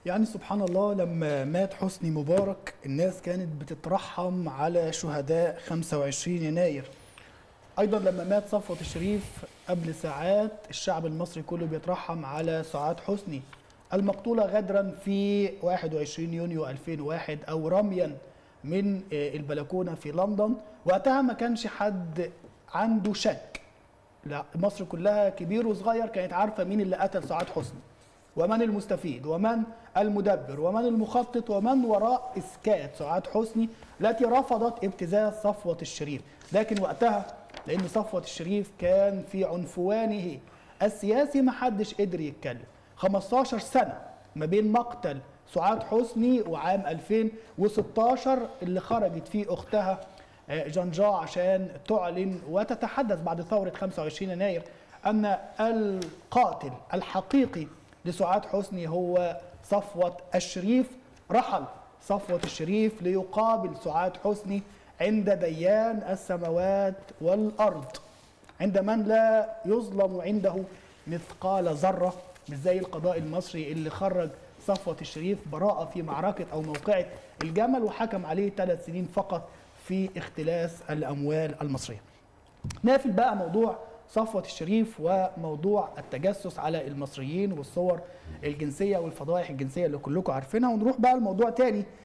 يعني سبحان الله لما مات حسني مبارك الناس كانت بتترحم على شهداء 25 يناير ايضا لما مات صفوت الشريف قبل ساعات الشعب المصري كله بيترحم على سعاد حسني المقتولة غدرا في 21 يونيو 2001 او رميا من البلكونة في لندن وقتها ما كانش حد عنده شك لا مصر كلها كبير وصغير كانت عارفة مين اللي قتل سعاد حسني ومن المستفيد ومن المدبر ومن المخطط ومن وراء اسكات سعاد حسني التي رفضت ابتزاز صفوة الشريف لكن وقتها لان صفوة الشريف كان في عنفوانه السياسي ما حدش قدر يتكلم 15 سنة ما بين مقتل سعاد حسني وعام 2016 اللي خرجت فيه اختها جنجا عشان تعلن وتتحدث بعد ثورة 25 يناير أن القاتل الحقيقي لسعاد حسني هو صفوة الشريف رحل صفوة الشريف ليقابل سعاد حسني عند ديان السماوات والأرض عند من لا يظلم عنده مثقال ذرة مش زي القضاء المصري اللي خرج صفوة الشريف براءة في معركة أو موقعة الجمل وحكم عليه ثلاث سنين فقط في اختلاس الأموال المصرية نقفل بقى موضوع صفوة الشريف وموضوع التجسس على المصريين والصور الجنسية والفضائح الجنسية اللي كلكم عارفينها ونروح بقى لموضوع تاني